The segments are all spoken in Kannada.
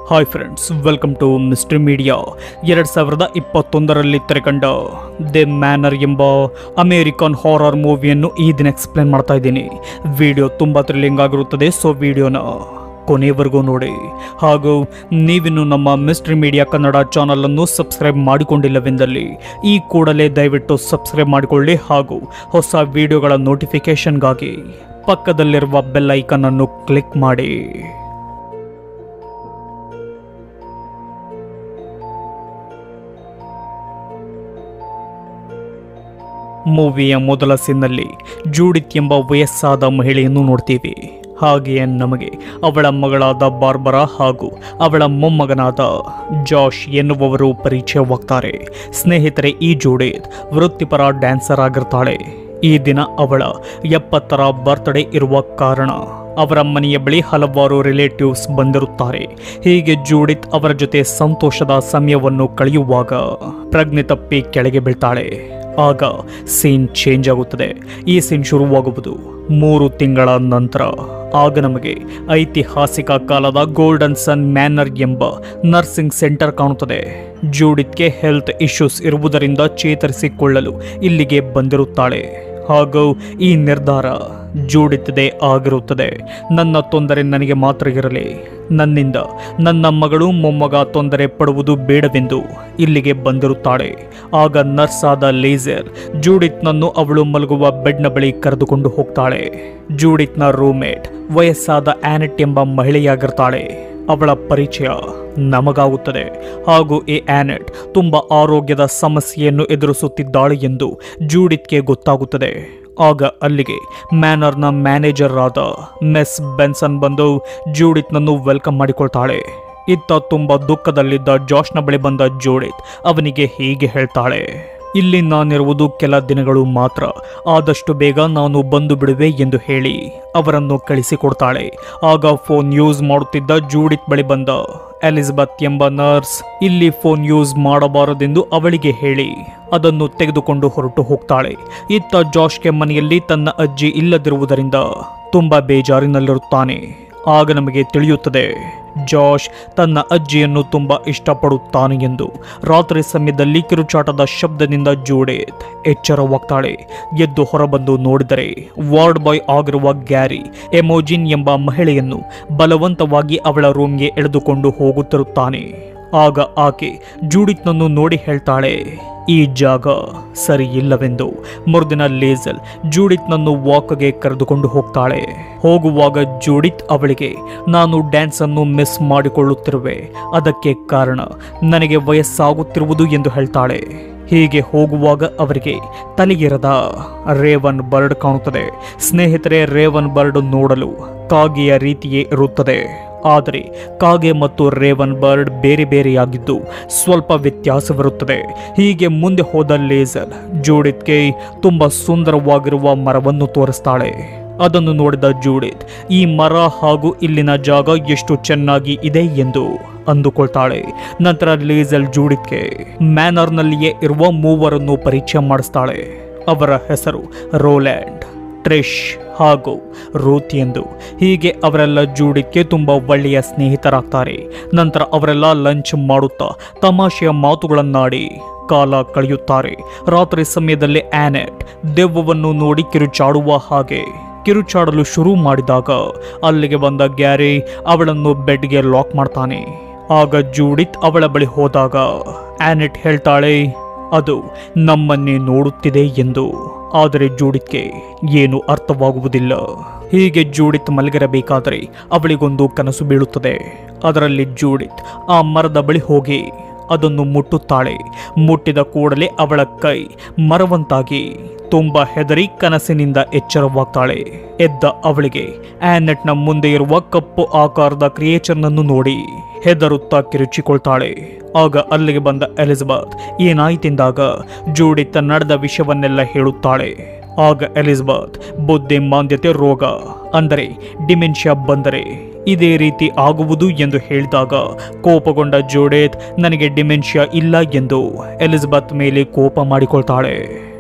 hi friends welcome to mystery media ಎರಡು ಸಾವಿರದ ಇಪ್ಪತ್ತೊಂದರಲ್ಲಿ ತೆರೆಕಂಡ ದೆ ಮ್ಯಾನರ್ ಎಂಬ ಅಮೇರಿಕನ್ ಹಾರರ್ ಮೂವಿಯನ್ನು ಈ ದಿನ ಎಕ್ಸ್ಪ್ಲೇನ್ ಮಾಡ್ತಾ ಇದ್ದೀನಿ ವಿಡಿಯೋ ತುಂಬ ಥ್ರಿಲ್ಲಿಂಗ್ ಆಗಿರುತ್ತದೆ ಸೊ ವಿಡಿಯೋನ ಕೊನೆಯವರೆಗೂ ನೋಡಿ ಹಾಗೂ ನೀವಿನ್ನು ನಮ್ಮ ಮಿಸ್ಟ್ರಿ ಮೀಡಿಯಾ ಕನ್ನಡ ಚಾನಲನ್ನು ಸಬ್ಸ್ಕ್ರೈಬ್ ಮಾಡಿಕೊಂಡಿಲ್ಲವೆಂದಲ್ಲಿ ಈ ಕೂಡಲೇ ದಯವಿಟ್ಟು ಸಬ್ಸ್ಕ್ರೈಬ್ ಮಾಡಿಕೊಳ್ಳಿ ಹಾಗೂ ಹೊಸ ವಿಡಿಯೋಗಳ ನೋಟಿಫಿಕೇಷನ್ಗಾಗಿ ಪಕ್ಕದಲ್ಲಿರುವ ಬೆಲ್ ಐಕನ್ ಅನ್ನು ಕ್ಲಿಕ್ ಮಾಡಿ ಮೂವಿಯ ಮೊದಲ ಸೀನ್ನಲ್ಲಿ ಜೂಡಿತ್ ಎಂಬ ವಯಸ್ಸಾದ ಮಹಿಳೆಯನ್ನು ನೋಡ್ತೀವಿ ಹಾಗೆಯೇ ನಮಗೆ ಅವಳ ಮಗಳಾದ ಬಾರ್ಬರಾ ಹಾಗೂ ಅವಳ ಮೊಮ್ಮಗನಾದ ಜಾಶ್ ಎನ್ನುವವರು ಪರಿಚಯವಾಗ್ತಾರೆ ಸ್ನೇಹಿತರೆ ಈ ಜೋಡಿತ್ ವೃತ್ತಿಪರ ಡ್ಯಾನ್ಸರ್ ಆಗಿರ್ತಾಳೆ ಈ ದಿನ ಅವಳ ಎಪ್ಪತ್ತರ ಬರ್ತ್ಡೇ ಇರುವ ಕಾರಣ ಅವರ ಮನೆಯ ಬಳಿ ಹಲವಾರು ರಿಲೇಟಿವ್ಸ್ ಬಂದಿರುತ್ತಾರೆ ಹೀಗೆ ಜೂಡಿತ್ ಅವರ ಜೊತೆ ಸಂತೋಷದ ಸಮಯವನ್ನು ಕಳೆಯುವಾಗ ಪ್ರಜ್ಞೆ ತಪ್ಪಿ ಕೆಳಗೆ ಬೀಳ್ತಾಳೆ ಆಗ ಸೀನ್ ಚೇಂಜ್ ಆಗುತ್ತದೆ ಈ ಸೀನ್ ಶುರುವಾಗುವುದು ಮೂರು ತಿಂಗಳ ನಂತರ ಆಗ ನಮಗೆ ಐತಿಹಾಸಿಕ ಕಾಲದ ಗೋಲ್ಡನ್ ಸನ್ ಮ್ಯಾನರ್ ಎಂಬ ನರ್ಸಿಂಗ್ ಸೆಂಟರ್ ಕಾಣುತ್ತದೆ ಜೂಡಿತ್ಗೆ ಹೆಲ್ತ್ ಇಶ್ಯೂಸ್ ಇರುವುದರಿಂದ ಚೇತರಿಸಿಕೊಳ್ಳಲು ಇಲ್ಲಿಗೆ ಬಂದಿರುತ್ತಾಳೆ ಹಾಗೂ ಈ ನಿರ್ಧಾರ ಜೋಡಿತದೆ ಆಗಿರುತ್ತದೆ ನನ್ನ ತೊಂದರೆ ನನಗೆ ಮಾತ್ರ ಇರಲಿ ನನ್ನಿಂದ ನನ್ನ ಮಗಳು ಮೊಮ್ಮಗ ತೊಂದರೆ ಪಡುವುದು ಬೇಡವೆಂದು ಇಲ್ಲಿಗೆ ಬಂದಿರುತ್ತಾಳೆ ಆಗ ನರ್ಸ್ ಆದ ಲೇಸರ್ ಜೂಡಿತ್ನನ್ನು ಅವಳು ಮಲಗುವ ಬೆಡ್ನ ಬಳಿ ಕರೆದುಕೊಂಡು ಹೋಗ್ತಾಳೆ ಜೂಡಿತ್ನ ರೂಮೇಟ್ ವಯಸ್ಸಾದ ಆನೆಟ್ ಎಂಬ ಮಹಿಳೆಯಾಗಿರ್ತಾಳೆ ಅವಳ ಪರಿಚಯ ನಮಗಾಗುತ್ತದೆ ಹಾಗೂ ಈ ಆನೆಟ್ ತುಂಬ ಆರೋಗ್ಯದ ಸಮಸ್ಯೆಯನ್ನು ಎದುರಿಸುತ್ತಿದ್ದಾಳೆ ಎಂದು ಜೂಡಿತ್ಗೆ ಗೊತ್ತಾಗುತ್ತದೆ ಆಗ ಅಲ್ಲಿಗೆ ಮ್ಯಾನರ್ನ ಮ್ಯಾನೇಜರ್ ಆದ ಮೆಸ್ ಬೆನ್ಸನ್ ಬಂದು ಜೂಡಿತ್ನನ್ನು ವೆಲ್ಕಮ್ ಮಾಡಿಕೊಳ್ತಾಳೆ ಇತ್ತ ತುಂಬ ದುಃಖದಲ್ಲಿದ್ದ ಜಾಶ್ನ ಬಳಿ ಬಂದ ಜೂಡಿತ್ ಅವನಿಗೆ ಹೀಗೆ ಹೇಳ್ತಾಳೆ ಇಲ್ಲಿ ನಾನಿರುವುದು ಕೆಲ ದಿನಗಳು ಮಾತ್ರ ಆದಷ್ಟು ಬೇಗ ನಾನು ಬಂದು ಬಿಡುವೆ ಎಂದು ಹೇಳಿ ಅವರನ್ನು ಕಳಿಸಿಕೊಡ್ತಾಳೆ ಆಗ ಫೋನ್ ಯೂಸ್ ಮಾಡುತ್ತಿದ್ದ ಜೂಡಿತ್ ಬಳಿ ಬಂದ ಎಲಿಜಬೆತ್ ಎಂಬ ನರ್ಸ್ ಇಲ್ಲಿ ಫೋನ್ ಯೂಸ್ ಮಾಡಬಾರದೆಂದು ಅವಳಿಗೆ ಹೇಳಿ ಅದನ್ನು ತೆಗೆದುಕೊಂಡು ಹೊರಟು ಹೋಗ್ತಾಳೆ ಇತ್ತ ಜಾಶ್ಗೆ ಮನೆಯಲ್ಲಿ ತನ್ನ ಅಜ್ಜಿ ಇಲ್ಲದಿರುವುದರಿಂದ ತುಂಬಾ ಬೇಜಾರಿನಲ್ಲಿರುತ್ತಾನೆ ಆಗ ನಮಗೆ ತಿಳಿಯುತ್ತದೆ ಜಾಶ್ ತನ್ನ ಅಜ್ಜಿಯನ್ನು ತುಂಬಾ ಇಷ್ಟಪಡುತ್ತಾನೆ ಎಂದು ರಾತ್ರಿ ಸಮಯದಲ್ಲಿ ಕಿರುಚಾಟದ ಶಬ್ದದಿಂದ ಜೋಡೇತ್ ಎಚ್ಚರವಾಗ್ತಾಳೆ ಎದ್ದು ಹೊರಬಂದು ನೋಡಿದರೆ ವಾರ್ಡ್ ಬಾಯ್ ಆಗಿರುವ ಗ್ಯಾರಿ ಎಮೋಜಿನ್ ಎಂಬ ಮಹಿಳೆಯನ್ನು ಬಲವಂತವಾಗಿ ಅವಳ ರೂಮ್ಗೆ ಎಳೆದುಕೊಂಡು ಹೋಗುತ್ತಿರುತ್ತಾನೆ ಆಗ ಆಕೆ ಜೂಡಿತ್ನನ್ನು ನೋಡಿ ಹೇಳ್ತಾಳೆ ಈ ಜಾಗ ಸರಿ ಇಲ್ಲವೆಂದು ಮರುದಿನ ಲೇಸಲ್ ಜೂಡಿತ್ನನ್ನು ವಾಕ್ಗೆ ಕರೆದುಕೊಂಡು ಹೋಗ್ತಾಳೆ ಹೋಗುವಾಗ ಜೂಡಿತ್ ಅವಳಿಗೆ ನಾನು ಡ್ಯಾನ್ಸ್ ಅನ್ನು ಮಿಸ್ ಮಾಡಿಕೊಳ್ಳುತ್ತಿರುವೆ ಅದಕ್ಕೆ ಕಾರಣ ನನಗೆ ವಯಸ್ಸಾಗುತ್ತಿರುವುದು ಎಂದು ಹೇಳ್ತಾಳೆ ಹೀಗೆ ಹೋಗುವಾಗ ಅವರಿಗೆ ತಲೆಗಿರದ ರೇವನ್ ಬರ್ಡ್ ಕಾಣುತ್ತದೆ ಸ್ನೇಹಿತರೆ ರೇವನ್ ಬರ್ಡ್ ನೋಡಲು ಕಾಗೆಯ ರೀತಿಯೇ ಇರುತ್ತದೆ ಆದರೆ ಕಾಗೆ ಮತ್ತು ರೇವನ್ ಬರ್ಡ್ ಬೇರೆ ಬೇರೆಯಾಗಿದ್ದು ಸ್ವಲ್ಪ ವ್ಯತ್ಯಾಸವಿರುತ್ತದೆ ಹೀಗೆ ಮುಂದೆ ಹೋದ ಲೇಸರ್ ಜೂಡಿತ್ಗೆ ತುಂಬ ಸುಂದರವಾಗಿರುವ ಮರವನ್ನು ತೋರಿಸ್ತಾಳೆ ಅದನ್ನು ನೋಡಿದ ಜೂಡಿತ್ ಈ ಮರ ಹಾಗೂ ಇಲ್ಲಿನ ಜಾಗ ಎಷ್ಟು ಚೆನ್ನಾಗಿ ಇದೆ ಎಂದು ಅಂದುಕೊಳ್ತಾಳೆ ನಂತರ ಲೇಸಲ್ ಜೂಡಿತ್ಗೆ ಮ್ಯಾನರ್ನಲ್ಲಿಯೇ ಇರುವ ಮೂವರನ್ನು ಪರಿಚಯ ಮಾಡಿಸ್ತಾಳೆ ಅವರ ಹೆಸರು ರೋಲ್ಯಾಂಡ್ ಟ್ರಿಶ್ ಹಾಗೂ ರೂತ್ ಎಂದು ಹೀಗೆ ಅವರೆಲ್ಲ ಜೂಡಿತ್ಗೆ ತುಂಬ ಒಳ್ಳೆಯ ಸ್ನೇಹಿತರಾಗ್ತಾರೆ ನಂತರ ಅವರೆಲ್ಲ ಲಂಚ್ ಮಾಡುತ್ತಾ ತಮಾಷೆಯ ಮಾತುಗಳನ್ನಾಡಿ ಕಾಲ ಕಳೆಯುತ್ತಾರೆ ರಾತ್ರಿ ಸಮಯದಲ್ಲಿ ಆನೆಟ್ ದೆವ್ವವನ್ನು ನೋಡಿ ಕಿರುಚಾಡುವ ಹಾಗೆ ಕಿರುಚಾಡಲು ಶುರು ಮಾಡಿದಾಗ ಅಲ್ಲಿಗೆ ಬಂದ ಗ್ಯಾರಿ ಅವಳನ್ನು ಬೆಡ್ಗೆ ಲಾಕ್ ಮಾಡ್ತಾನೆ ಆಗ ಜೂಡಿತ್ ಅವಳ ಬಳಿ ಹೋದಾಗ ಆನೆಟ್ ಹೇಳ್ತಾಳೆ ಅದು ನಮ್ಮನ್ನೇ ನೋಡುತ್ತಿದೆ ಎಂದು ಆದರೆ ಜೂಡಿತ್ಗೆ ಏನು ಅರ್ಥವಾಗುವುದಿಲ್ಲ ಹೀಗೆ ಜೂಡಿತ್ ಮಲಗಿರಬೇಕಾದರೆ ಅವಳಿಗೊಂದು ಕನಸು ಬೀಳುತ್ತದೆ ಅದರಲ್ಲಿ ಜೂಡಿತ್ ಆ ಮರದ ಬಳಿ ಹೋಗಿ ಅದನ್ನು ಮುಟ್ಟುತ್ತಾಳೆ ಮುಟ್ಟಿದ ಕೂಡಲೇ ಅವಳ ಕೈ ಮರವಂತಾಗಿ ತುಂಬ ಹೆದರಿ ಕನಸಿನಿಂದ ಎಚ್ಚರವಾಗ್ತಾಳೆ ಎದ್ದ ಅವಳಿಗೆ ಆನೆಟ್ನ ಮುಂದೆ ಇರುವ ಕಪ್ಪು ಆಕಾರದ ಕ್ರಿಯೇಚರ್ನನ್ನು ನೋಡಿ ಹೆದರುತ್ತಾ ಕಿರುಚಿಕೊಳ್ತಾಳೆ ಆಗ ಅಲ್ಲಿಗೆ ಬಂದ ಎಲಿಜಬೆತ್ ಏನಾಯ್ತೆಂದಾಗ ಜೂಡಿತ್ ನಡೆದ ವಿಷಯವನ್ನೆಲ್ಲ ಹೇಳುತ್ತಾಳೆ ಆಗ ಎಲಿಜಬೆತ್ ಬುದ್ಧಿ ಮಾಂದ್ಯತೆ ರೋಗ ಅಂದರೆ ಡಿಮೆನ್ಷಿಯಾ ಬಂದರೆ ಇದೇ ರೀತಿ ಆಗುವುದು ಎಂದು ಹೇಳಿದಾಗ ಕೋಪಗೊಂಡ ಜೋಡೇತ್ ನನಗೆ ಡಿಮೆನ್ಷಿಯಾ ಇಲ್ಲ ಎಂದು ಎಲಿಜಬೆತ್ ಮೇಲೆ ಕೋಪ ಮಾಡಿಕೊಳ್ತಾಳೆ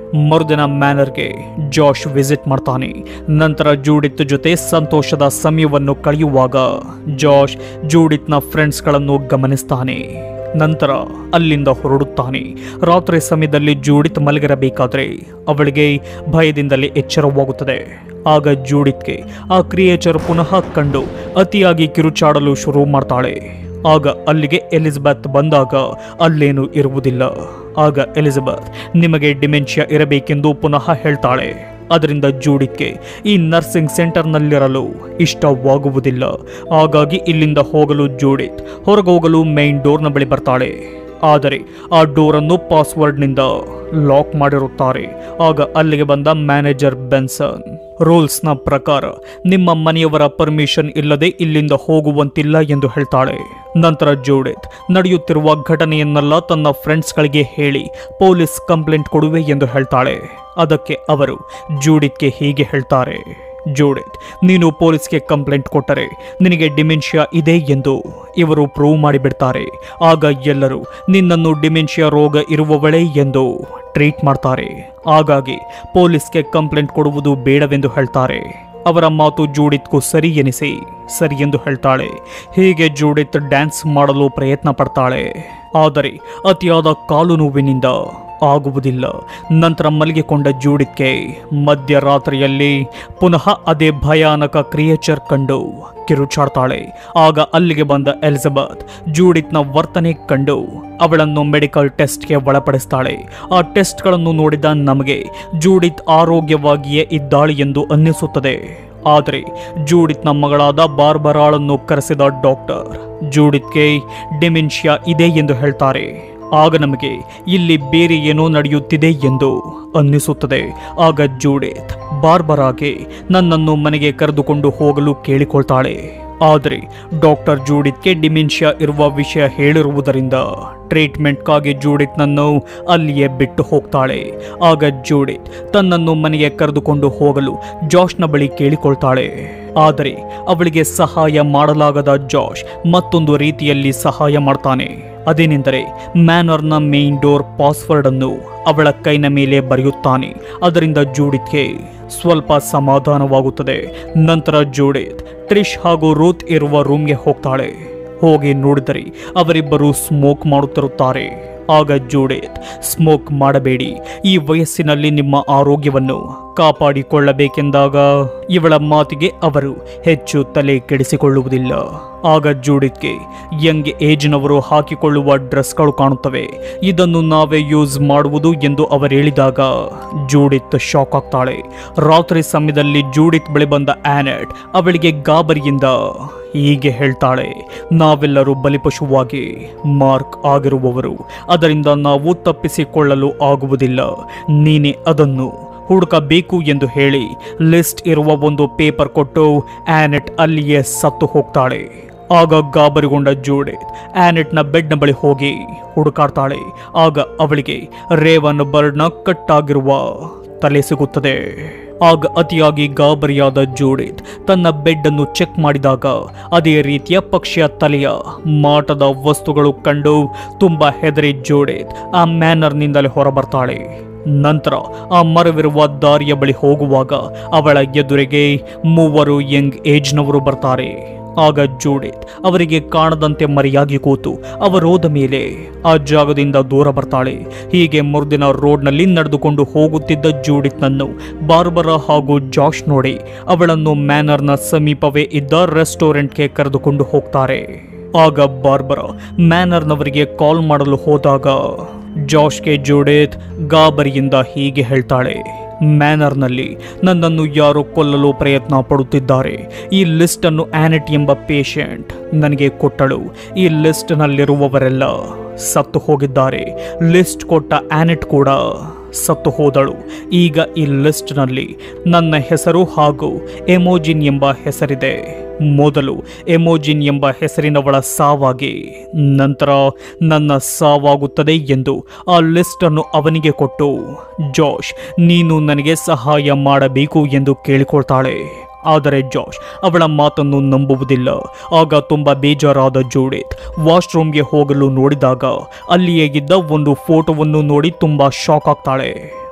ಮರುದಿನ ಮ್ಯಾನರ್ಗೆ ಜಾಶ್ ವಿಸಿಟ್ ಮಾಡ್ತಾನೆ ನಂತರ ಜೂಡಿತ್ ಜೊತೆ ಸಂತೋಷದ ಸಮಯವನ್ನು ಕಳೆಯುವಾಗ ಜಾಶ್ ಜೂಡಿತ್ನ ಫ್ರೆಂಡ್ಸ್ಗಳನ್ನು ಗಮನಿಸ್ತಾನೆ ನಂತರ ಅಲ್ಲಿಂದ ಹೊರಡುತ್ತಾನೆ ರಾತ್ರಿ ಸಮಯದಲ್ಲಿ ಜೂಡಿತ್ ಮಲಗಿರಬೇಕಾದ್ರೆ ಅವಳಿಗೆ ಭಯದಿಂದಲೇ ಎಚ್ಚರವಾಗುತ್ತದೆ ಆಗ ಜೂಡಿತ್ಗೆ ಆ ಕ್ರಿಯೇಚರ್ ಪುನಃ ಕಂಡು ಅತಿಯಾಗಿ ಕಿರುಚಾಡಲು ಶುರು ಮಾಡ್ತಾಳೆ ಆಗ ಅಲ್ಲಿಗೆ ಎಲಿಜಬೆತ್ ಬಂದಾಗ ಅಲ್ಲೇನು ಇರುವುದಿಲ್ಲ ಆಗ ಎಲಿಜಬೆತ್ ನಿಮಗೆ ಡಿಮೆನ್ಷಿಯಾ ಇರಬೇಕೆಂದು ಪುನಃ ಹೇಳ್ತಾಳೆ ಅದರಿಂದ ಜೂಡಿತ್ಗೆ ಈ ನರ್ಸಿಂಗ್ ಸೆಂಟರ್ನಲ್ಲಿರಲು ಇಷ್ಟವಾಗುವುದಿಲ್ಲ ಹಾಗಾಗಿ ಇಲ್ಲಿಂದ ಹೋಗಲು ಜೂಡಿತ್ ಹೊರಗೋಗಲು ಮೈನ್ ಡೋರ್ನ ಬಳಿ ಬರ್ತಾಳೆ ಆದರೆ ಆ ಡೋರನ್ನು ಪಾಸ್ವರ್ಡ್ನಿಂದ ಲಾಕ್ ಮಾಡಿರುತ್ತಾರೆ ಆಗ ಅಲ್ಲಿಗೆ ಬಂದ ಮ್ಯಾನೇಜರ್ ಬೆನ್ಸನ್ ರೂಲ್ಸ್ನ ಪ್ರಕಾರ ನಿಮ್ಮ ಮನೆಯವರ ಪರ್ಮಿಷನ್ ಇಲ್ಲದೆ ಇಲ್ಲಿಂದ ಹೋಗುವಂತಿಲ್ಲ ಎಂದು ಹೇಳ್ತಾಳೆ ನಂತರ ಜೋಡಿತ್ ನಡೆಯುತ್ತಿರುವ ಘಟನೆಯನ್ನೆಲ್ಲ ತನ್ನ ಫ್ರೆಂಡ್ಸ್ಗಳಿಗೆ ಹೇಳಿ ಪೊಲೀಸ್ ಕಂಪ್ಲೇಂಟ್ ಕೊಡುವೆ ಎಂದು ಹೇಳ್ತಾಳೆ ಅದಕ್ಕೆ ಅವರು ಜೂಡಿತ್ಗೆ ಹೀಗೆ ಹೇಳ್ತಾರೆ ಜೋಡಿತ್ ನೀನು ಪೊಲೀಸ್ಗೆ ಕಂಪ್ಲೇಂಟ್ ಕೊಟ್ಟರೆ ನಿನಗೆ ಡಿಮೆನ್ಷಿಯಾ ಇದೆ ಎಂದು ಇವರು ಪ್ರೂವ್ ಮಾಡಿಬಿಡ್ತಾರೆ ಆಗ ಎಲ್ಲರೂ ನಿನ್ನನ್ನು ಡಿಮೆನ್ಷಿಯಾ ರೋಗ ಇರುವವಳೇ ಎಂದು ಟ್ರೀಟ್ ಮಾಡ್ತಾರೆ ಹಾಗಾಗಿ ಪೊಲೀಸ್ಗೆ ಕಂಪ್ಲೇಂಟ್ ಕೊಡುವುದು ಬೇಡವೆಂದು ಹೇಳ್ತಾರೆ ಅವರ ಮಾತು ಜೂಡಿತ್ಗೂ ಸರಿ ಎನಿಸಿ ಸರಿ ಎಂದು ಹೇಳ್ತಾಳೆ ಹೀಗೆ ಜೂಡಿತ್ ಡ್ಯಾನ್ಸ್ ಮಾಡಲು ಪ್ರಯತ್ನ ಪಡ್ತಾಳೆ ಆದರೆ ಅತಿಯಾದ ಕಾಲು ನೋವಿನಿಂದ ಆಗುವುದಿಲ್ಲ ನಂತರ ಮಲಗಿಕೊಂಡ ಜೂಡಿತ್ಗೆ ಮಧ್ಯರಾತ್ರಿಯಲ್ಲಿ ಪುನಃ ಅದೇ ಭಯಾನಕ ಕ್ರಿಯೇಚರ್ ಕಂಡು ಕಿರುಚಾಡ್ತಾಳೆ ಆಗ ಅಲ್ಲಿಗೆ ಬಂದ ಎಲಿಜಬೆತ್ ಜೂಡಿತ್ನ ವರ್ತನೆ ಕಂಡು ಅವಳನ್ನು ಮೆಡಿಕಲ್ ಟೆಸ್ಟ್ಗೆ ಒಳಪಡಿಸ್ತಾಳೆ ಆ ಟೆಸ್ಟ್ಗಳನ್ನು ನೋಡಿದ ನಮಗೆ ಜೂಡಿತ್ ಆರೋಗ್ಯವಾಗಿಯೇ ಇದ್ದಾಳೆ ಎಂದು ಅನ್ನಿಸುತ್ತದೆ ಆದರೆ ಜೂಡಿತ್ನ ಮಗಳಾದ ಬಾರ್ಬರಾಳನ್ನು ಕರೆಸಿದ ಡಾಕ್ಟರ್ ಜೂಡಿತ್ಗೆ ಡಿಮೆನ್ಷಿಯಾ ಇದೆ ಎಂದು ಹೇಳ್ತಾರೆ ಆಗ ನಮಗೆ ಇಲ್ಲಿ ಬೇರೆ ಏನೋ ನಡೆಯುತ್ತಿದೆ ಎಂದು ಅನ್ನಿಸುತ್ತದೆ ಆಗ ಜೂಡಿತ್ ಬಾರ್ಬರಾಗೆ ನನ್ನನ್ನು ಮನೆಗೆ ಕರೆದುಕೊಂಡು ಹೋಗಲು ಕೇಳಿಕೊಳ್ತಾಳೆ ಆದರೆ ಡಾಕ್ಟರ್ ಜೂಡಿತ್ಗೆ ಡಿಮೆನ್ಷಿಯಾ ಇರುವ ವಿಷಯ ಹೇಳಿರುವುದರಿಂದ ಟ್ರೀಟ್ಮೆಂಟ್ಗಾಗಿ ಜೂಡಿತ್ನನ್ನು ಅಲ್ಲಿಯೇ ಬಿಟ್ಟು ಹೋಗ್ತಾಳೆ ಆಗ ಜೂಡಿತ್ ತನ್ನನ್ನು ಮನೆಗೆ ಕರೆದುಕೊಂಡು ಹೋಗಲು ಜಾಶ್ನ ಬಳಿ ಕೇಳಿಕೊಳ್ತಾಳೆ ಆದರೆ ಅವಳಿಗೆ ಸಹಾಯ ಮಾಡಲಾಗದ ಜಾಶ್ ಮತ್ತೊಂದು ರೀತಿಯಲ್ಲಿ ಸಹಾಯ ಮಾಡ್ತಾನೆ ಅದೇನೆಂದರೆ ಮ್ಯಾನರ್ನ ಮೇನ್ ಡೋರ್ ಪಾಸ್ವರ್ಡ್ ಅನ್ನು ಅವಳ ಕೈನ ಮೇಲೆ ಬರೆಯುತ್ತಾನೆ ಅದರಿಂದ ಜೂಡಿತ್ಗೆ ಸ್ವಲ್ಪ ಸಮಾಧಾನವಾಗುತ್ತದೆ ನಂತರ ಜೂಡಿತ್ ಟ್ರಿಶ್ ಹಾಗೂ ರೂತ್ ಇರುವ ರೂಮ್ಗೆ ಹೋಗ್ತಾಳೆ ಹೋಗಿ ನೋಡಿದರೆ ಅವರಿಬ್ಬರು ಸ್ಮೋಕ್ ಮಾಡುತ್ತಿರುತ್ತಾರೆ ಆಗ ಜೂಡಿತ್ ಸ್ಮೋಕ್ ಮಾಡಬೇಡಿ ಈ ವಯಸ್ಸಿನಲ್ಲಿ ನಿಮ್ಮ ಆರೋಗ್ಯವನ್ನು ಕಾಪಾಡಿಕೊಳ್ಳಬೇಕೆಂದಾಗ ಇವಳ ಮಾತಿಗೆ ಅವರು ಹೆಚ್ಚು ತಲೆ ಕೆಡಿಸಿಕೊಳ್ಳುವುದಿಲ್ಲ ಆಗ ಜೂಡಿತ್ಗೆ ಯಂಗ್ ಏಜ್ನವರು ಹಾಕಿಕೊಳ್ಳುವ ಡ್ರೆಸ್ಗಳು ಕಾಣುತ್ತವೆ ಇದನ್ನು ನಾವೇ ಯೂಸ್ ಮಾಡುವುದು ಎಂದು ಅವರು ಹೇಳಿದಾಗ ಜೂಡಿತ್ ಶಾಕ್ ಆಗ್ತಾಳೆ ರಾತ್ರಿ ಸಮಯದಲ್ಲಿ ಜೂಡಿತ್ ಬಳಿ ಬಂದ ಆನೆಟ್ ಅವಳಿಗೆ ಗಾಬರಿಯಿಂದ ಹೀಗೆ ಹೇಳ್ತಾಳೆ ನಾವೆಲ್ಲರೂ ಬಲಿಪಶುವಾಗಿ ಮಾರ್ಕ್ ಆಗಿರುವವರು ಅದರಿಂದ ನಾವು ತಪ್ಪಿಸಿಕೊಳ್ಳಲು ಆಗುವುದಿಲ್ಲ ನೀನೇ ಅದನ್ನು ಹುಡುಕಬೇಕು ಎಂದು ಹೇಳಿ ಲಿಸ್ಟ್ ಇರುವ ಒಂದು ಪೇಪರ್ ಕೊಟ್ಟು ಆನೆಟ್ ಅಲ್ಲಿಯೇ ಸತ್ತು ಹೋಗ್ತಾಳೆ ಆಗ ಗಾಬರಿಗೊಂಡ ಜೂಡಿತ್ ಆನೆಟ್ನ ಬೆಡ್ನ ಬಳಿ ಹೋಗಿ ಹುಡುಕಾಡ್ತಾಳೆ ಆಗ ಅವಳಿಗೆ ರೇವನ್ ಬರ್ಡ್ನ ಕಟ್ಟಾಗಿರುವ ತಲೆ ಸಿಗುತ್ತದೆ ಆಗ ಅತಿಯಾಗಿ ಗಾಬರಿಯಾದ ಜೂಡಿತ್ ತನ್ನ ಬೆಡ್ ಅನ್ನು ಚೆಕ್ ಮಾಡಿದಾಗ ಅದೇ ರೀತಿಯ ಪಕ್ಷಿಯ ತಲೆಯ ಮಾಟದ ವಸ್ತುಗಳು ಕಂಡು ತುಂಬಾ ಹೆದರಿ ಜೂಡಿತ್ ಆ ಮ್ಯಾನರ್ನಿಂದಲೇ ಹೊರಬರ್ತಾಳೆ ನಂತರ ಆ ಮರವಿರುವ ದಾರಿಯ ಬಳಿ ಹೋಗುವಾಗ ಅವಳ ಎದುರಿಗೆ ಮೂವರು ಯಂಗ್ ಏಜ್ನವರು ಬರ್ತಾರೆ ಆಗ ಜೂಡಿತ್ ಅವರಿಗೆ ಕಾಣದಂತೆ ಮರೆಯಾಗಿ ಕೂತು ಅವರೋದ ಮೇಲೆ ಆ ಜಾಗದಿಂದ ದೂರ ಬರ್ತಾಳೆ ಹೀಗೆ ಮುರ್ದಿನ ರೋಡ್ನಲ್ಲಿ ನಡೆದುಕೊಂಡು ಹೋಗುತ್ತಿದ್ದ ಜೂಡಿತ್ನನ್ನು ಬಾರ್ಬರಾ ಹಾಗೂ ಜಾಶ್ ನೋಡಿ ಅವಳನ್ನು ಮ್ಯಾನರ್ನ ಸಮೀಪವೇ ಇದ್ದ ರೆಸ್ಟೋರೆಂಟ್ಗೆ ಕರೆದುಕೊಂಡು ಹೋಗ್ತಾರೆ ಆಗ ಬಾರ್ಬರಾ ಮ್ಯಾನರ್ನವರಿಗೆ ಕಾಲ್ ಮಾಡಲು ಹೋದಾಗ ಜಾಶ್ಗೆ ಜೂಡಿತ್ ಗಾಬರಿಯಿಂದ ಹೀಗೆ ಹೇಳ್ತಾಳೆ ಮ್ಯಾನರ್ನಲ್ಲಿ ನನ್ನನ್ನು ಯಾರೋ ಕೊಲ್ಲಲು ಪ್ರಯತ್ನ ಪಡುತ್ತಿದ್ದಾರೆ ಈ ಲಿಸ್ಟನ್ನು ಆನೆಟ್ ಎಂಬ ಪೇಷಂಟ್ ನನಗೆ ಕೊಟ್ಟಳು ಈ ಲಿಸ್ಟ್ನಲ್ಲಿರುವವರೆಲ್ಲ ಸತ್ತು ಹೋಗಿದ್ದಾರೆ ಲಿಸ್ಟ್ ಕೊಟ್ಟ ಆನೆಟ್ ಕೂಡ ಸತ್ತು ಹೋದಳು ಈಗ ಈ ಲಿಸ್ಟ್ನಲ್ಲಿ ನನ್ನ ಹೆಸರು ಹಾಗೂ ಎಮೋಜಿನ್ ಎಂಬ ಹೆಸರಿದೆ ಮೊದಲು ಎಮೋಜಿನ್ ಎಂಬ ಹೆಸರಿನವಳ ಸಾವಾಗಿ ನಂತರ ನನ್ನ ಸಾವಾಗುತ್ತದೆ ಎಂದು ಆ ಲಿಸ್ಟನ್ನು ಅವನಿಗೆ ಕೊಟ್ಟು ಜಾಶ್ ನೀನು ನನಗೆ ಸಹಾಯ ಮಾಡಬೇಕು ಎಂದು ಕೇಳಿಕೊಳ್ತಾಳೆ ಆದರೆ ಜಾಶ್ ಅವಳ ಮಾತನ್ನು ನಂಬುವುದಿಲ್ಲ ಆಗ ತುಂಬ ಬೇಜಾರಾದ ಜೂಡಿತ್ ವಾಶ್ರೂಮ್ಗೆ ಹೋಗಲು ನೋಡಿದಾಗ ಅಲ್ಲಿಯೇ ಇದ್ದ ಒಂದು ಫೋಟೋವನ್ನು ನೋಡಿ ತುಂಬ ಶಾಕ್ ಆಗ್ತಾಳೆ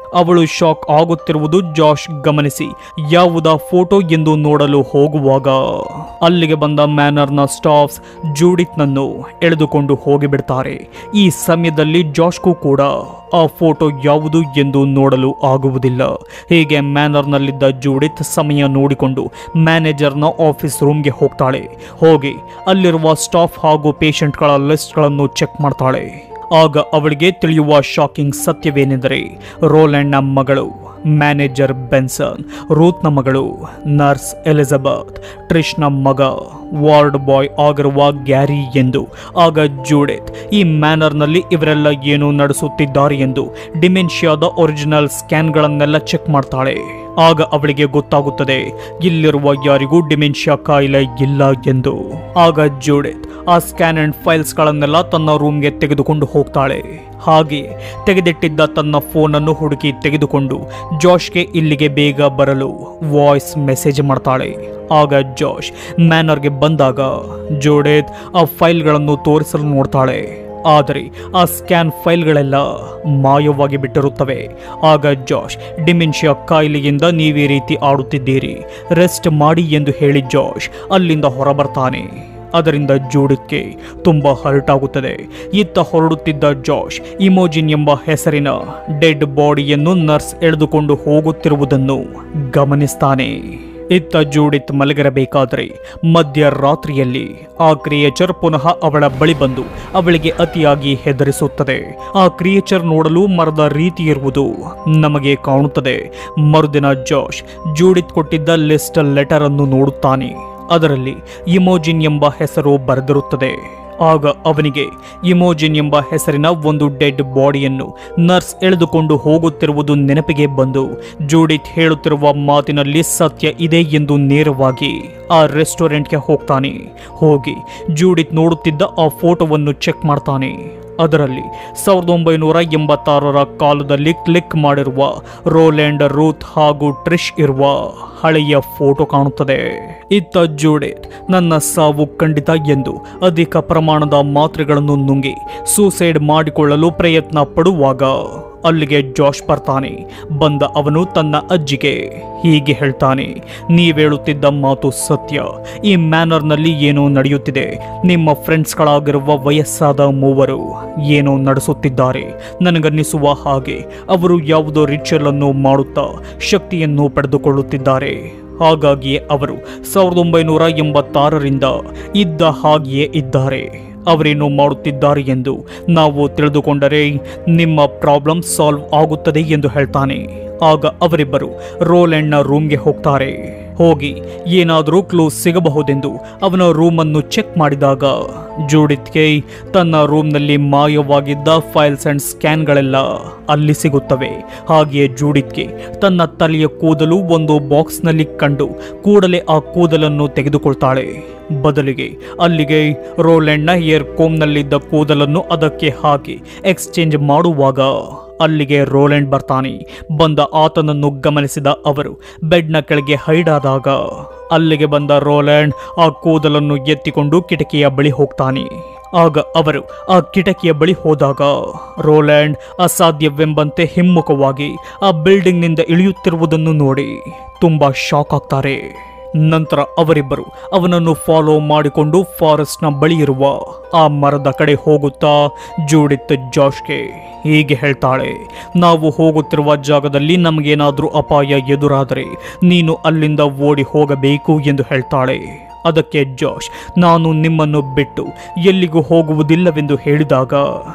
ಅವಳು ಶಾಕ್ ಆಗುತ್ತಿರುವುದು ಜಾಶ್ ಗಮನಿಸಿ ಯಾವುದ ಫೋಟೋ ಎಂದು ನೋಡಲು ಹೋಗುವಾಗ ಅಲ್ಲಿಗೆ ಬಂದ ಮ್ಯಾನರ್ನ ಸ್ಟಾಫ್ಸ್ ಜೂಡಿತ್ನನ್ನು ಎಳೆದುಕೊಂಡು ಹೋಗಿಬಿಡ್ತಾರೆ ಈ ಸಮಯದಲ್ಲಿ ಜಾಶ್ಗೂ ಕೂಡ ಆ ಫೋಟೋ ಯಾವುದು ಎಂದು ನೋಡಲು ಆಗುವುದಿಲ್ಲ ಹೀಗೆ ಮ್ಯಾನರ್ನಲ್ಲಿದ್ದ ಜೂಡಿತ್ ಸಮಯ ನೋಡಿಕೊಂಡು ಮ್ಯಾನೇಜರ್ನ ಆಫೀಸ್ ರೂಮ್ಗೆ ಹೋಗ್ತಾಳೆ ಹೋಗಿ ಅಲ್ಲಿರುವ ಸ್ಟಾಫ್ ಹಾಗೂ ಪೇಷಂಟ್ಗಳ ಲಿಸ್ಟ್ಗಳನ್ನು ಚೆಕ್ ಮಾಡ್ತಾಳೆ ಆಗ ಅವಳಿಗೆ ತಿಳಿಯುವ ಶಾಕಿಂಗ್ ಸತ್ಯವೇನೆಂದರೆ ರೋಲ್ಯಾಂಡ್ನ ಮಗಳು ಮ್ಯಾನೇಜರ್ ಬೆನ್ಸನ್ ರೂತ್ನ ಮಗಳು ನರ್ಸ್ ಎಲಿಜಬೆತ್ ಟ್ರಿಶ್ನ ಮಗ ವಾರ್ಡ್ ಬಾಯ್ ಆಗಿರುವ ಗ್ಯಾರಿ ಎಂದು ಆಗ ಜೂಡೆತ್ ಈ ಮ್ಯಾನರ್ನಲ್ಲಿ ಇವರೆಲ್ಲ ಏನು ನಡೆಸುತ್ತಿದ್ದಾರೆ ಎಂದು ಡಿಮೆನ್ಷಿಯಾದ ಒರಿಜಿನಲ್ ಸ್ಕ್ಯಾನ್ಗಳನ್ನೆಲ್ಲ ಚೆಕ್ ಮಾಡ್ತಾಳೆ ಆಗ ಅವಳಿಗೆ ಗೊತ್ತಾಗುತ್ತದೆ ಇಲ್ಲಿರುವ ಯಾರಿಗೂ ಡಿಮೆನ್ಷಿಯಾ ಕಾಯಿಲೆ ಇಲ್ಲ ಎಂದು ಆಗ ಜೂಡೆತ್ ಆ ಸ್ಕ್ಯಾನ್ ಅಂಡ್ ಫೈಲ್ಸ್ಗಳನ್ನೆಲ್ಲ ತನ್ನ ರೂಮ್ಗೆ ತೆಗೆದುಕೊಂಡು ಹೋಗ್ತಾಳೆ ಹಾಗೆ ತೆಗೆದಿಟ್ಟಿದ್ದ ತನ್ನ ಫೋನನ್ನು ಹುಡುಕಿ ತೆಗೆದುಕೊಂಡು ಜಾಶ್ಗೆ ಇಲ್ಲಿಗೆ ಬೇಗ ಬರಲು ವಾಯ್ಸ್ ಮೆಸೇಜ್ ಮಾಡ್ತಾಳೆ ಆಗ ಜಾಶ್ ಮ್ಯಾನರ್ಗೆ ಬಂದಾಗ ಜೋಡೆತ್ ಆ ಫೈಲ್ಗಳನ್ನು ತೋರಿಸಲು ನೋಡ್ತಾಳೆ ಆದರೆ ಆ ಸ್ಕ್ಯಾನ್ ಫೈಲ್ಗಳೆಲ್ಲ ಮಾಯವಾಗಿ ಬಿಟ್ಟಿರುತ್ತವೆ ಆಗ ಜಾಶ್ ಡಿಮೆನ್ಷಿಯಾ ಕಾಯಿಲೆಯಿಂದ ನೀವೇ ರೀತಿ ಆಡುತ್ತಿದ್ದೀರಿ ರೆಸ್ಟ್ ಮಾಡಿ ಎಂದು ಹೇಳಿ ಜಾಶ್ ಅಲ್ಲಿಂದ ಹೊರಬರ್ತಾನೆ ಅದರಿಂದ ಜೂಡಕ್ಕೆ ತುಂಬ ಹರ್ಟ್ ಆಗುತ್ತದೆ ಇತ್ತ ಹೊರಡುತ್ತಿದ್ದ ಜಾಶ್ ಇಮೋಜಿನ್ ಎಂಬ ಹೆಸರಿನ ಡೆಡ್ ಬಾಡಿಯನ್ನು ನರ್ಸ್ ಎಳೆದುಕೊಂಡು ಹೋಗುತ್ತಿರುವುದನ್ನು ಗಮನಿಸ್ತಾನೆ ಇತ್ತ ಜೂಡಿತ್ ಮಲಗಿರಬೇಕಾದರೆ ಮಧ್ಯರಾತ್ರಿಯಲ್ಲಿ ಆ ಕ್ರಿಯೇಚರ್ ಪುನಃ ಅವಳ ಬಳಿ ಬಂದು ಅವಳಿಗೆ ಅತಿಯಾಗಿ ಹೆದರಿಸುತ್ತದೆ ಆ ಕ್ರಿಯೇಚರ್ ನೋಡಲು ಮರದ ರೀತಿ ಇರುವುದು ನಮಗೆ ಕಾಣುತ್ತದೆ ಮರುದಿನ ಜಾಶ್ ಜೂಡಿತ್ ಕೊಟ್ಟಿದ್ದ ಲಿಸ್ಟ್ ಲೆಟರ್ ಅನ್ನು ನೋಡುತ್ತಾನೆ ಅದರಲ್ಲಿ ಇಮೋಜಿನ್ ಎಂಬ ಹೆಸರು ಬರೆದಿರುತ್ತದೆ ಆಗ ಅವನಿಗೆ ಇಮೋಜಿನ್ ಎಂಬ ಹೆಸರಿನ ಒಂದು ಡೆಡ್ ಬಾಡಿಯನ್ನು ನರ್ಸ್ ಎಳೆದುಕೊಂಡು ಹೋಗುತ್ತಿರುವುದು ನೆನಪಿಗೆ ಬಂದು ಜೂಡಿತ್ ಹೇಳುತ್ತಿರುವ ಮಾತಿನಲ್ಲಿ ಸತ್ಯ ಇದೆ ಎಂದು ನೇರವಾಗಿ ಆ ರೆಸ್ಟೋರೆಂಟ್ಗೆ ಹೋಗ್ತಾನೆ ಹೋಗಿ ಜೂಡಿತ್ ನೋಡುತ್ತಿದ್ದ ಆ ಫೋಟೋವನ್ನು ಚೆಕ್ ಮಾಡ್ತಾನೆ ಅದರಲ್ಲಿ ಸಾವಿರದ ಒಂಬೈನೂರ ಎಂಬತ್ತಾರರ ಕಾಲದಲ್ಲಿ ಕ್ಲಿಕ್ ಮಾಡಿರುವ ರೋಲ್ಯಾಂಡ್ ರೂತ್ ಹಾಗೂ ಟ್ರಿಶ್ ಇರುವ ಹಳೆಯ ಫೋಟೋ ಕಾಣುತ್ತದೆ ಇತ್ತ ಜೂಡೆತ್ ನನ್ನ ಸಾವು ಖಂಡಿತ ಎಂದು ಅಧಿಕ ಪ್ರಮಾಣದ ಮಾತ್ರೆಗಳನ್ನು ನುಂಗಿ ಸೂಸೈಡ್ ಮಾಡಿಕೊಳ್ಳಲು ಪ್ರಯತ್ನ ಪಡುವಾಗ ಅಲ್ಲಿಗೆ ಜಾಶ್ ಬರ್ತಾನೆ ಬಂದ ಅವನು ತನ್ನ ಅಜ್ಜಿಗೆ ಹೀಗೆ ಹೇಳ್ತಾನೆ ನೀವೇಳುತ್ತಿದ್ದ ಮಾತು ಸತ್ಯ ಈ ಮ್ಯಾನರ್ನಲ್ಲಿ ಏನೋ ನಡೆಯುತ್ತಿದೆ ನಿಮ್ಮ ಫ್ರೆಂಡ್ಸ್ಗಳಾಗಿರುವ ವಯಸ್ಸಾದ ಮೂವರು ಏನೋ ನಡೆಸುತ್ತಿದ್ದಾರೆ ನನಗನ್ನಿಸುವ ಹಾಗೆ ಅವರು ಯಾವುದೋ ರಿಚುವಲ್ ಅನ್ನು ಮಾಡುತ್ತಾ ಶಕ್ತಿಯನ್ನು ಪಡೆದುಕೊಳ್ಳುತ್ತಿದ್ದಾರೆ ಹಾಗಾಗಿಯೇ ಅವರು ಸಾವಿರದ ಒಂಬೈನೂರ ಎಂಬತ್ತಾರರಿಂದ ಇದ್ದ ಹಾಗೆಯೇ ಇದ್ದಾರೆ ಅವರೇನು ಮಾಡುತ್ತಿದ್ದಾರೆ ಎಂದು ನಾವು ತಿಳಿದುಕೊಂಡರೆ ನಿಮ್ಮ ಪ್ರಾಬ್ಲಮ್ ಸಾಲ್ವ್ ಆಗುತ್ತದೆ ಎಂದು ಹೇಳ್ತಾನೆ ಆಗ ಅವರಿಬ್ಬರು ರೋಲ್ಯಾಂಡ್ನ ರೂಮ್ಗೆ ಹೋಗ್ತಾರೆ ಹೋಗಿ ಏನಾದರೂ ಕ್ಲೂ ಸಿಗಬಹುದೆಂದು ಅವನ ರೂಮನ್ನು ಚೆಕ್ ಮಾಡಿದಾಗ ಜೂಡಿತ್ಗೆ ತನ್ನ ರೂಮ್ನಲ್ಲಿ ಮಾಯವಾಗಿದ್ದ ಫೈಲ್ಸ್ ಅಂಡ್ ಸ್ಕ್ಯಾನ್ಗಳೆಲ್ಲ ಅಲ್ಲಿ ಸಿಗುತ್ತವೆ ಹಾಗೆಯೇ ಜೂಡಿತ್ಗೆ ತನ್ನ ತಲೆಯ ಕೂದಲು ಒಂದು ಬಾಕ್ಸ್ನಲ್ಲಿ ಕಂಡು ಕೂಡಲೇ ಆ ಕೂದಲನ್ನು ತೆಗೆದುಕೊಳ್ತಾಳೆ ಬದಲಿಗೆ ಅಲ್ಲಿಗೆ ರೋಲ್ಯಾಂಡ್ನ ಏರ್ ಕೋಮ್ನಲ್ಲಿದ್ದ ಕೂದಲನ್ನು ಅದಕ್ಕೆ ಹಾಕಿ ಎಕ್ಸ್ಚೇಂಜ್ ಮಾಡುವಾಗ ಅಲ್ಲಿಗೆ ರೋಲೆಂಡ್ ಬರ್ತಾನೆ ಬಂದ ಆತನನ್ನು ಗಮನಿಸಿದ ಅವರು ಬೆಡ್ನ ಕೆಳಗೆ ಹೈಡಾದಾಗ ಅಲ್ಲಿಗೆ ಬಂದ ರೋಲ್ಯಾಂಡ್ ಆ ಕೂದಲನ್ನು ಎತ್ತಿಕೊಂಡು ಕಿಟಕಿಯ ಬಳಿ ಹೋಗ್ತಾನೆ ಆಗ ಅವರು ಆ ಕಿಟಕಿಯ ಬಳಿ ಹೋದಾಗ ರೋಲ್ಯಾಂಡ್ ಅಸಾಧ್ಯವೆಂಬಂತೆ ಹಿಮ್ಮುಖವಾಗಿ ಆ ಬಿಲ್ಡಿಂಗ್ನಿಂದ ಇಳಿಯುತ್ತಿರುವುದನ್ನು ನೋಡಿ ತುಂಬಾ ಶಾಕ್ ಆಗ್ತಾರೆ ನಂತರ ಅವರಿಬ್ಬರು ಅವನನ್ನು ಫಾಲೋ ಮಾಡಿಕೊಂಡು ಫಾರೆಸ್ಟ್ನ ಬಳಿ ಇರುವ ಆ ಮರದ ಕಡೆ ಹೋಗುತ್ತಾ ಜೂಡಿತ್ ಜಾಶ್ಗೆ ಹೀಗೆ ಹೇಳ್ತಾಳೆ ನಾವು ಹೋಗುತ್ತಿರುವ ಜಾಗದಲ್ಲಿ ನಮಗೇನಾದರೂ ಅಪಾಯ ಎದುರಾದರೆ ನೀನು ಅಲ್ಲಿಂದ ಓಡಿ ಹೋಗಬೇಕು ಎಂದು ಹೇಳ್ತಾಳೆ ಅದಕ್ಕೆ ಜಾಶ್ ನಾನು ನಿಮ್ಮನ್ನು ಬಿಟ್ಟು ಎಲ್ಲಿಗೂ ಹೋಗುವುದಿಲ್ಲವೆಂದು ಹೇಳಿದಾಗ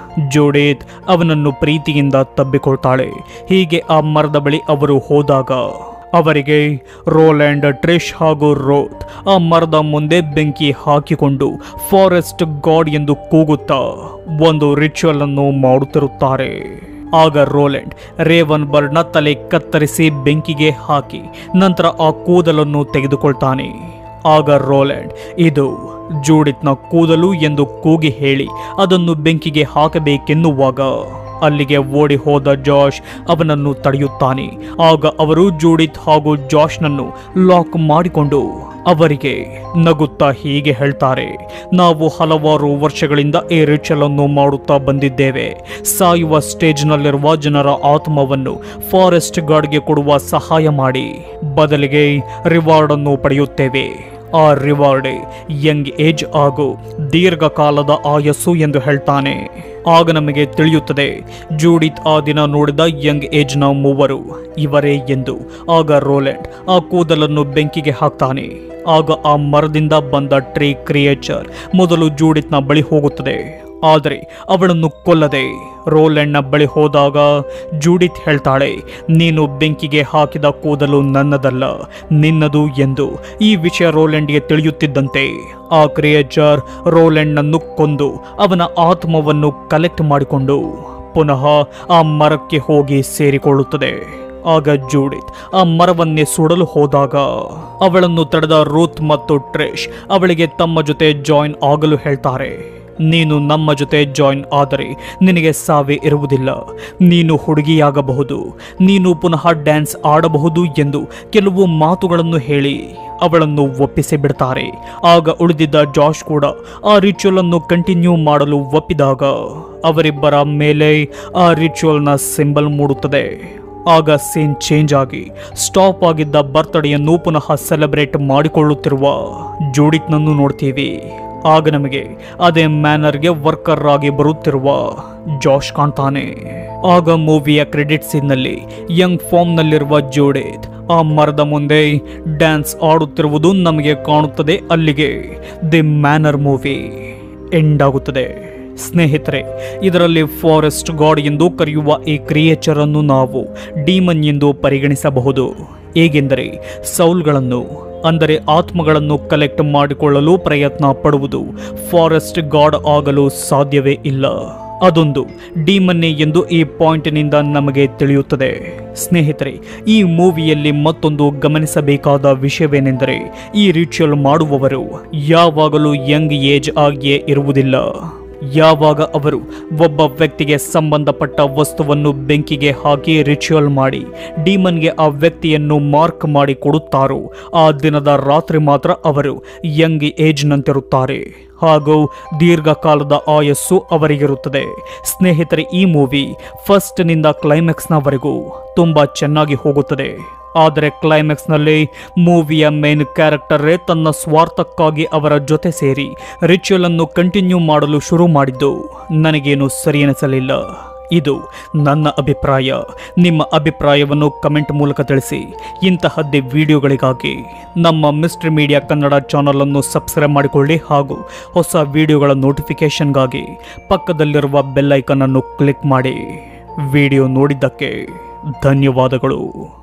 ಜೋಡೇತ್ ಅವನನ್ನು ಪ್ರೀತಿಯಿಂದ ತಬ್ಬಿಕೊಳ್ತಾಳೆ ಹೀಗೆ ಆ ಮರದ ಬಳಿ ಅವರು ಹೋದಾಗ ಅವರಿಗೆ ರೋಲ್ಯಾಂಡ್ ಟ್ರಿಶ್ ಹಾಗೂ ರೋತ್ ಆ ಮರದ ಮುಂದೆ ಬೆಂಕಿ ಹಾಕಿಕೊಂಡು ಫಾರೆಸ್ಟ್ ಗಾಡ್ ಎಂದು ಕೂಗುತ್ತಾ ಒಂದು ರಿಚುವಲ್ ಅನ್ನು ಮಾಡುತ್ತಿರುತ್ತಾರೆ ಆಗ ರೋಲೆಂಡ್ ರೇವನ್ ಬರ್ಡ್ನ ತಲೆ ಕತ್ತರಿಸಿ ಬೆಂಕಿಗೆ ಹಾಕಿ ನಂತರ ಆ ಕೂದಲನ್ನು ತೆಗೆದುಕೊಳ್ತಾನೆ ಆಗ ರೋಲ್ಯಾಂಡ್ ಇದು ಜೂಡಿತ್ನ ಕೂದಲು ಎಂದು ಕೂಗಿ ಹೇಳಿ ಅದನ್ನು ಬೆಂಕಿಗೆ ಹಾಕಬೇಕೆನ್ನುವಾಗ ಅಲ್ಲಿಗೆ ಓಡಿ ಹೋದ ಜಾಶ್ ಅವನನ್ನು ತಡೆಯುತ್ತಾನೆ ಆಗ ಅವರು ಜೂಡಿತ್ ಹಾಗೂ ಜಾಶ್ನನ್ನು ಲಾಕ್ ಮಾಡಿಕೊಂಡು ಅವರಿಗೆ ನಗುತ್ತಾ ಹೀಗೆ ಹೇಳ್ತಾರೆ ನಾವು ಹಲವಾರು ವರ್ಷಗಳಿಂದ ಈ ರಿಚಲ್ ಅನ್ನು ಮಾಡುತ್ತಾ ಬಂದಿದ್ದೇವೆ ಸಾಯುವ ಸ್ಟೇಜ್ನಲ್ಲಿರುವ ಜನರ ಆತ್ಮವನ್ನು ಫಾರೆಸ್ಟ್ ಗಾರ್ಡ್ಗೆ ಕೊಡುವ ಸಹಾಯ ಮಾಡಿ ಬದಲಿಗೆ ರಿವಾರ್ಡ್ ಅನ್ನು ಪಡೆಯುತ್ತೇವೆ ಆ ರಿವಾರ್ಡ್ ಯಂಗ್ ಏಜ್ ಹಾಗೂ ದೀರ್ಘಕಾಲದ ಆಯಸ್ಸು ಎಂದು ಹೇಳ್ತಾನೆ ಆಗ ನಮಗೆ ತಿಳಿಯುತ್ತದೆ ಜೂಡಿತ್ ಆ ದಿನ ನೋಡಿದ ಯಂಗ್ ಏಜ್ನ ಮೂವರು ಇವರೇ ಎಂದು ಆಗ ರೋಲೆಂಡ್ ಆ ಕೂದಲನ್ನು ಬೆಂಕಿಗೆ ಹಾಕ್ತಾನೆ ಆಗ ಆ ಮರದಿಂದ ಬಂದ ಟ್ರೀ ಕ್ರಿಯೇಚರ್ ಮೊದಲು ಜೂಡಿತ್ನ ಬಳಿ ಹೋಗುತ್ತದೆ ಆದರೆ ಅವಳನ್ನು ಕೊಲ್ಲದೆ ರೋಲೆಂಡ್ನ ಬಳಿ ಹೋದಾಗ ಜೂಡಿತ್ ಹೇಳ್ತಾಳೆ ನೀನು ಬೆಂಕಿಗೆ ಹಾಕಿದ ಕೂದಲು ನನ್ನದಲ್ಲ ನಿನ್ನದು ಎಂದು ಈ ವಿಷಯ ರೋಲೆಂಡ್ಗೆ ತಿಳಿಯುತ್ತಿದ್ದಂತೆ ಆ ಕ್ರಿಯೇಚರ್ ರೋಲೆಂಡ್ನನ್ನು ಕೊಂದು ಅವನ ಆತ್ಮವನ್ನು ಕಲೆಕ್ಟ್ ಮಾಡಿಕೊಂಡು ಪುನಃ ಆ ಮರಕ್ಕೆ ಹೋಗಿ ಸೇರಿಕೊಳ್ಳುತ್ತದೆ ಆಗ ಜೂಡಿತ್ ಆ ಮರವನ್ನೇ ಸುಡಲು ಹೋದಾಗ ಅವಳನ್ನು ತಡೆದ ರೂತ್ ಮತ್ತು ಟ್ರೇಶ್ ಅವಳಿಗೆ ತಮ್ಮ ಜೊತೆ ಜಾಯಿನ್ ಆಗಲು ಹೇಳ್ತಾರೆ ನೀನು ನಮ್ಮ ಜೊತೆ ಜಾಯಿನ್ ಆದರೆ ನಿನಗೆ ಸಾವೇ ಇರುವುದಿಲ್ಲ ನೀನು ಹುಡುಗಿಯಾಗಬಹುದು ನೀನು ಪುನಃ ಡ್ಯಾನ್ಸ್ ಆಡಬಹುದು ಎಂದು ಕೆಲವು ಮಾತುಗಳನ್ನು ಹೇಳಿ ಅವಳನ್ನು ಒಪ್ಪಿಸಿ ಬಿಡ್ತಾರೆ ಆಗ ಉಳಿದಿದ್ದ ಜಾಶ್ ಕೂಡ ಆ ರಿಚುವಲ್ ಅನ್ನು ಕಂಟಿನ್ಯೂ ಮಾಡಲು ಒಪ್ಪಿದಾಗ ಅವರಿಬ್ಬರ ಮೇಲೆ ಆ ರಿಚುವಲ್ನ ಸಿಂಬಲ್ ಮೂಡುತ್ತದೆ ಆಗ ಸೀನ್ ಚೇಂಜ್ ಆಗಿ ಸ್ಟಾಪ್ ಆಗಿದ್ದ ಬರ್ತ್ಡೇಯನ್ನು ಪುನಃ ಸೆಲೆಬ್ರೇಟ್ ಮಾಡಿಕೊಳ್ಳುತ್ತಿರುವ ಜೂಡಿತ್ನನ್ನು ನೋಡ್ತೀವಿ ಆಗ ನಮಗೆ ಅದೇ ಮ್ಯಾನರ್ಗೆ ವರ್ಕರ್ ಆಗಿ ಬರುತ್ತಿರುವ ಜಾಶ್ ಕಾಣ್ತಾನೆ ಆಗ ಮೂವಿಯ ಕ್ರೆಡಿಟ್ ಸೀನ್ನಲ್ಲಿ ಯಂಗ್ ಫಾರ್ಮ್ನಲ್ಲಿರುವ ಜೋಡಿತ್ ಆ ಮರದ ಮುಂದೆ ಡ್ಯಾನ್ಸ್ ಆಡುತ್ತಿರುವುದು ನಮಗೆ ಕಾಣುತ್ತದೆ ಅಲ್ಲಿಗೆ ದಿ ಮ್ಯಾನರ್ ಮೂವಿ ಎಂಡ್ ಆಗುತ್ತದೆ ಸ್ನೇಹಿತರೆ ಇದರಲ್ಲಿ ಫಾರೆಸ್ಟ್ ಗಾಡ್ ಎಂದು ಕರೆಯುವ ಈ ಕ್ರಿಯೇಚರ್ ಅನ್ನು ನಾವು ಡೀಮನ್ ಎಂದು ಪರಿಗಣಿಸಬಹುದು ಹೇಗೆಂದರೆ ಸೌಲ್ಗಳನ್ನು ಅಂದರೆ ಆತ್ಮಗಳನ್ನು ಕಲೆಕ್ಟ್ ಮಾಡಿಕೊಳ್ಳಲು ಪ್ರಯತ್ನ ಪಡುವುದು ಫಾರೆಸ್ಟ್ ಗಾಡ್ ಆಗಲು ಸಾಧ್ಯವೇ ಇಲ್ಲ ಅದೊಂದು ಡಿಮನ್ನೆ ಎಂದು ಈ ಪಾಯಿಂಟ್ನಿಂದ ನಮಗೆ ತಿಳಿಯುತ್ತದೆ ಸ್ನೇಹಿತರೆ ಈ ಮೂವಿಯಲ್ಲಿ ಮತ್ತೊಂದು ಗಮನಿಸಬೇಕಾದ ವಿಷಯವೇನೆಂದರೆ ಈ ರಿಚುವಲ್ ಮಾಡುವವರು ಯಾವಾಗಲೂ ಯಂಗ್ ಏಜ್ ಆಗಿಯೇ ಇರುವುದಿಲ್ಲ ಯಾವಾಗ ಅವರು ಒಬ್ಬ ವ್ಯಕ್ತಿಗೆ ಸಂಬಂಧಪಟ್ಟ ವಸ್ತುವನ್ನು ಬೆಂಕಿಗೆ ಹಾಕಿ ರಿಚುವಲ್ ಮಾಡಿ ಡೀಮನ್ಗೆ ಆ ವ್ಯಕ್ತಿಯನ್ನು ಮಾರ್ಕ್ ಮಾಡಿ ಕೊಡುತ್ತಾರೋ ಆ ದಿನದ ರಾತ್ರಿ ಮಾತ್ರ ಅವರು ಯಂಗ್ ಏಜ್ನಂತಿರುತ್ತಾರೆ ಹಾಗೂ ದೀರ್ಘಕಾಲದ ಆಯಸ್ಸು ಅವರಿಗಿರುತ್ತದೆ ಸ್ನೇಹಿತರೆ ಈ ಮೂವಿ ಫಸ್ಟ್ನಿಂದ ಕ್ಲೈಮ್ಯಾಕ್ಸ್ನವರೆಗೂ ತುಂಬ ಚೆನ್ನಾಗಿ ಹೋಗುತ್ತದೆ ಆದರೆ ಕ್ಲೈಮ್ಯಾಕ್ಸ್ನಲ್ಲಿ ಮೂವಿಯ ಮೇನ್ ಕ್ಯಾರೆಕ್ಟರೇ ತನ್ನ ಸ್ವಾರ್ಥಕ್ಕಾಗಿ ಅವರ ಜೊತೆ ಸೇರಿ ರಿಚುವಲ್ ಅನ್ನು ಕಂಟಿನ್ಯೂ ಮಾಡಲು ಶುರು ಮಾಡಿದ್ದು ನನಗೇನು ಸರಿ ಅನಿಸಲಿಲ್ಲ ಇದು ನನ್ನ ಅಭಿಪ್ರಾಯ ನಿಮ್ಮ ಅಭಿಪ್ರಾಯವನ್ನು ಕಮೆಂಟ್ ಮೂಲಕ ತಿಳಿಸಿ ಇಂತಹದ್ದೇ ವಿಡಿಯೋಗಳಿಗಾಗಿ ನಮ್ಮ ಮಿಸ್ಟ್ರಿ ಮೀಡಿಯಾ ಕನ್ನಡ ಚಾನಲನ್ನು ಸಬ್ಸ್ಕ್ರೈಬ್ ಮಾಡಿಕೊಳ್ಳಿ ಹಾಗೂ ಹೊಸ ವಿಡಿಯೋಗಳ ನೋಟಿಫಿಕೇಷನ್ಗಾಗಿ ಪಕ್ಕದಲ್ಲಿರುವ ಬೆಲ್ ಐಕನ್ ಅನ್ನು ಕ್ಲಿಕ್ ಮಾಡಿ ವಿಡಿಯೋ ನೋಡಿದ್ದಕ್ಕೆ ಧನ್ಯವಾದಗಳು